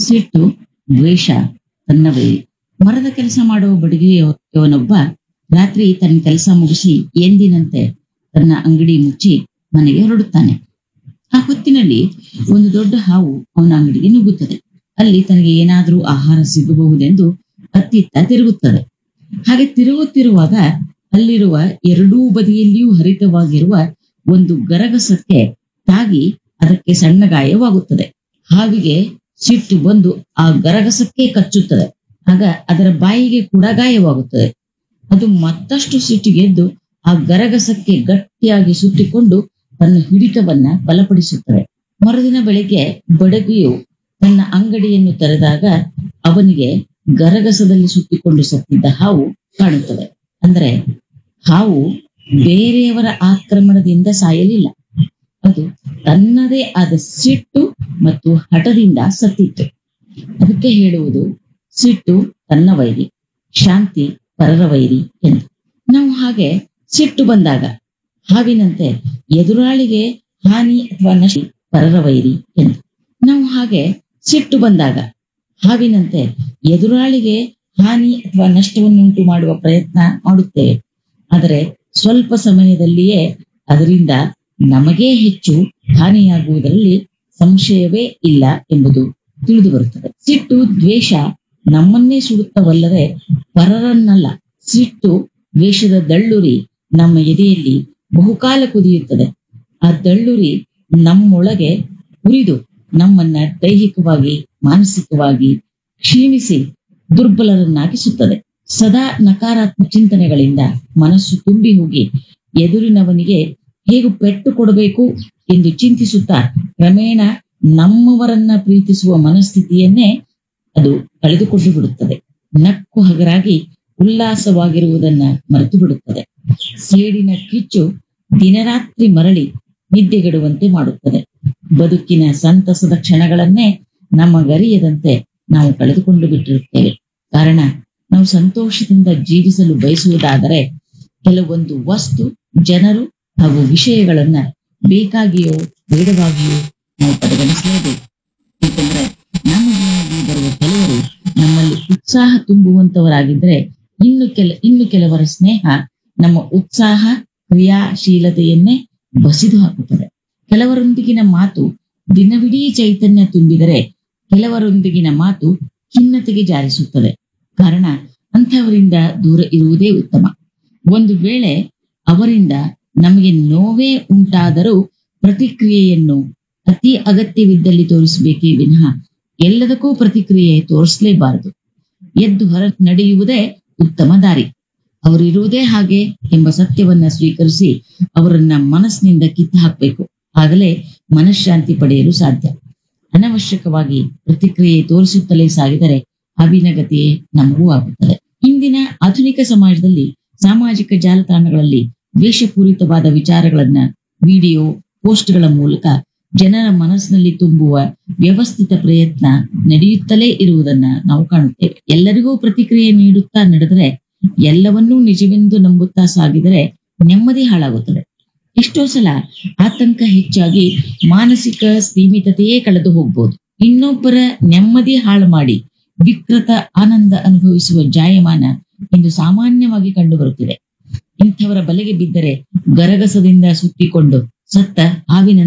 ಸಿಟ್ಟು ದ್ವೇಷ ತನ್ನವೇ ಮರದ ಕೆಲಸ ಮಾಡುವ ಬಡಿಗೆಯವನೊಬ್ಬ ರಾತ್ರಿ ತನ್ನ ಕೆಲಸ ಮುಗಿಸಿ ಎಂದಿನಂತೆ ತನ್ನ ಅಂಗಡಿ ಮುಚ್ಚಿ ಮನೆಗೆ ಹೊರಡುತ್ತಾನೆ ಆ ಹೊತ್ತಿನಲ್ಲಿ ಒಂದು ದೊಡ್ಡ ಹಾವು ಅವನ ಅಂಗಡಿಗೆ ನುಗ್ಗುತ್ತದೆ ಅಲ್ಲಿ ತನಗೆ ಏನಾದರೂ ಆಹಾರ ಸಿಗಬಹುದೆಂದು ಅತ್ತಿತ್ತ ತಿರುಗುತ್ತದೆ ಹಾಗೆ ತಿರುಗುತ್ತಿರುವಾಗ ಅಲ್ಲಿರುವ ಎರಡೂ ಬದಿಯಲ್ಲಿಯೂ ಹರಿತವಾಗಿರುವ ಒಂದು ಗರಗಸಕ್ಕೆ ತಾಗಿ ಅದಕ್ಕೆ ಸಣ್ಣ ಗಾಯವಾಗುತ್ತದೆ ಹಾವಿಗೆ ಸಿಟ್ಟು ಬಂದು ಆ ಗರಗಸಕ್ಕೆ ಕಚ್ಚುತ್ತದೆ ಆಗ ಅದರ ಬಾಯಿಗೆ ಕೂಡ ಗಾಯವಾಗುತ್ತದೆ ಅದು ಮತ್ತಷ್ಟು ಸಿಟ್ಟಿಗೆದ್ದು ಆ ಗರಗಸಕ್ಕೆ ಗಟ್ಟಿಯಾಗಿ ಸುತ್ತಿಕೊಂಡು ತನ್ನ ಹಿಡಿತವನ್ನ ಬಲಪಡಿಸುತ್ತದೆ ಮರುದಿನ ಬೆಳಿಗ್ಗೆ ಬಡಗಿಯು ತನ್ನ ಅಂಗಡಿಯನ್ನು ತೆರೆದಾಗ ಅವನಿಗೆ ಗರಗಸದಲ್ಲಿ ಸುತ್ತಿಕೊಂಡು ಸತ್ತಿದ್ದ ಹಾವು ಕಾಣುತ್ತದೆ ಅಂದ್ರೆ ಹಾವು ಬೇರೆಯವರ ಆಕ್ರಮಣದಿಂದ ಸಾಯಲಿಲ್ಲ ಅದು ತನ್ನದೇ ಆದ ಸಿಟ್ಟು ಮತ್ತು ಹಠದಿಂದ ಸತ್ತಿತ್ತು ಅದಕ್ಕೆ ಹೇಳುವುದು ಸಿಟ್ಟು ತನ್ನ ವೈರಿ ಶಾಂತಿ ಪರರ ವೈರಿ ಎಂದು ನಾವು ಹಾಗೆ ಸಿಟ್ಟು ಬಂದಾಗ ಹಾವಿನಂತೆ ಎದುರಾಳಿಗೆ ಹಾನಿ ಅಥವಾ ನಷ್ಟ ಪರರ ವೈರಿ ಎಂದು ನಾವು ಹಾಗೆ ಸಿಟ್ಟು ಬಂದಾಗ ಹಾವಿನಂತೆ ಎದುರಾಳಿಗೆ ಹಾನಿ ಅಥವಾ ನಷ್ಟವನ್ನುಂಟು ಮಾಡುವ ಪ್ರಯತ್ನ ಮಾಡುತ್ತೇವೆ ಆದರೆ ಸ್ವಲ್ಪ ಸಮಯದಲ್ಲಿಯೇ ಅದರಿಂದ ನಮಗೇ ಹೆಚ್ಚು ಹಾನಿಯಾಗುವುದರಲ್ಲಿ ಸಂಶಯವೇ ಇಲ್ಲ ಎಂಬುದು ತಿಳಿದು ಬರುತ್ತದೆ ಸಿಟ್ಟು ದ್ವೇಷ ನಮ್ಮನ್ನೇ ಸುಡುತ್ತವಲ್ಲದೆ ಪರರನ್ನಲ್ಲ ಸಿಟ್ಟು ದ್ವೇಷದ ದಳ್ಳುರಿ ನಮ್ಮ ಎದೆಯಲ್ಲಿ ಬಹುಕಾಲ ಕುದಿಯುತ್ತದೆ ಆ ದಳ್ಳುರಿ ನಮ್ಮೊಳಗೆ ಉರಿದು ನಮ್ಮನ್ನ ದೈಹಿಕವಾಗಿ ಮಾನಸಿಕವಾಗಿ ಕ್ಷೀಣಿಸಿ ದುರ್ಬಲರನ್ನಾಗಿಸುತ್ತದೆ ಸದಾ ನಕಾರಾತ್ಮಕ ಚಿಂತನೆಗಳಿಂದ ಮನಸ್ಸು ತುಂಬಿ ಹೋಗಿ ಎದುರಿನವನಿಗೆ ಹೇಗೆ ಪೆಟ್ಟು ಕೊಡಬೇಕು ಎಂದು ಚಿಂತಿಸುತ್ತಾ ಕ್ರಮೇಣ ನಮ್ಮವರನ್ನ ಪ್ರೀತಿಸುವ ಮನಸ್ಥಿತಿಯನ್ನೇ ಅದು ಕಳೆದುಕೊಂಡು ಬಿಡುತ್ತದೆ ನಕ್ಕು ಹಗರಾಗಿ ಉಲ್ಲಾಸವಾಗಿರುವುದನ್ನ ಮರೆತು ಬಿಡುತ್ತದೆ ಸೇಡಿನ ಕಿಚ್ಚು ದಿನರಾತ್ರಿ ಮರಳಿ ನಿದ್ದೆಗೆಡುವಂತೆ ಮಾಡುತ್ತದೆ ಬದುಕಿನ ಸಂತಸದ ಕ್ಷಣಗಳನ್ನೇ ನಮ್ಮ ಗರಿಯದಂತೆ ನಾವು ಕಳೆದುಕೊಂಡು ಬಿಟ್ಟಿರುತ್ತೇವೆ ಕಾರಣ ನಾವು ಸಂತೋಷದಿಂದ ಜೀವಿಸಲು ಬಯಸುವುದಾದರೆ ಕೆಲವೊಂದು ವಸ್ತು ಜನರು ಹಾಗೂ ವಿಷಯಗಳನ್ನ ಬೇಕಾಗಿಯೋ ಬೇಡವಾಗಿಯೋ ನಾವು ಪರಿಗಣಿಸಲೇಬೇಕು ಏಕೆಂದ್ರೆ ನಮ್ಮ ಜೀವನದಲ್ಲಿ ಬರುವ ಕೆಲವರು ನಮ್ಮಲ್ಲಿ ಉತ್ಸಾಹ ತುಂಬುವಂತವರಾಗಿದ್ರೆ ಇನ್ನು ಕೆಲ ಇನ್ನು ಕೆಲವರ ಸ್ನೇಹ ನಮ್ಮ ಉತ್ಸಾಹ ಕ್ರಿಯಾಶೀಲತೆಯನ್ನೇ ಬಸಿದು ಹಾಕುತ್ತದೆ ಕೆಲವರೊಂದಿಗಿನ ಮಾತು ದಿನವಿಡೀ ಚೈತನ್ಯ ತುಂಬಿದರೆ ಕೆಲವರೊಂದಿಗಿನ ಮಾತು ಖಿನ್ನತೆಗೆ ಜಾರಿಸುತ್ತದೆ ಕಾರಣ ಅಂಥವರಿಂದ ದೂರ ಇರುವುದೇ ಉತ್ತಮ ಒಂದು ವೇಳೆ ಅವರಿಂದ ನಮಗೆ ನೋವೇ ಉಂಟಾದರೂ ಪ್ರತಿಕ್ರಿಯೆಯನ್ನು ಅತಿ ಅಗತ್ಯವಿದ್ದಲ್ಲಿ ತೋರಿಸಬೇಕೇ ವಿನಃ ಎಲ್ಲದಕ್ಕೂ ಪ್ರತಿಕ್ರಿಯೆ ತೋರಿಸಲೇಬಾರದು ಎದ್ದು ಹೊರ ನಡೆಯುವುದೇ ಉತ್ತಮ ದಾರಿ ಅವರಿರುವುದೇ ಹಾಗೆ ಎಂಬ ಸತ್ಯವನ್ನ ಸ್ವೀಕರಿಸಿ ಅವರನ್ನ ಮನಸ್ಸಿನಿಂದ ಕಿತ್ತು ಹಾಕಬೇಕು ಆಗಲೇ ಮನಃಶಾಂತಿ ಪಡೆಯಲು ಸಾಧ್ಯ ಅನವಶ್ಯಕವಾಗಿ ಪ್ರತಿಕ್ರಿಯೆ ತೋರಿಸುತ್ತಲೇ ಸಾಗಿದರೆ ಅಭಿನಗತಿಯೇ ನಮಗೂ ಆಗುತ್ತದೆ ಇಂದಿನ ಆಧುನಿಕ ಸಮಾಜದಲ್ಲಿ ಸಾಮಾಜಿಕ ಜಾಲತಾಣಗಳಲ್ಲಿ ದ್ವೇಷಪೂರಿತವಾದ ವಿಚಾರಗಳನ್ನ ವಿಡಿಯೋ ಪೋಸ್ಟ್ಗಳ ಮೂಲಕ ಜನರ ಮನಸ್ಸಿನಲ್ಲಿ ತುಂಬುವ ವ್ಯವಸ್ಥಿತ ಪ್ರಯತ್ನ ನಡೆಯುತ್ತಲೇ ಇರುವುದನ್ನ ನಾವು ಕಾಣುತ್ತೇವೆ ಎಲ್ಲರಿಗೂ ಪ್ರತಿಕ್ರಿಯೆ ನೀಡುತ್ತಾ ನಡೆದರೆ ಎಲ್ಲವನ್ನೂ ನಿಜವೆಂದು ನಂಬುತ್ತಾ ಸಾಗಿದರೆ ನೆಮ್ಮದಿ ಹಾಳಾಗುತ್ತದೆ ಎಷ್ಟೋ ಸಲ ಆತಂಕ ಹೆಚ್ಚಾಗಿ ಮಾನಸಿಕ ಸ್ಥೀಮಿತತೆಯೇ ಕಳೆದು ಹೋಗ್ಬೋದು ಇನ್ನೊಬ್ಬರ ನೆಮ್ಮದಿ ಹಾಳು ಮಾಡಿ ವಿಕೃತ ಆನಂದ ಅನುಭವಿಸುವ ಜಾಯಮಾನ ಇಂದು ಸಾಮಾನ್ಯವಾಗಿ ಕಂಡುಬರುತ್ತಿದೆ ಇಂಥವರ ಬಲೆಗೆ ಬಿದ್ದರೆ ಗರಗಸದಿಂದ ಸುತ್ತಿಕೊಂಡು ಸತ್ತ ಹಾವಿನ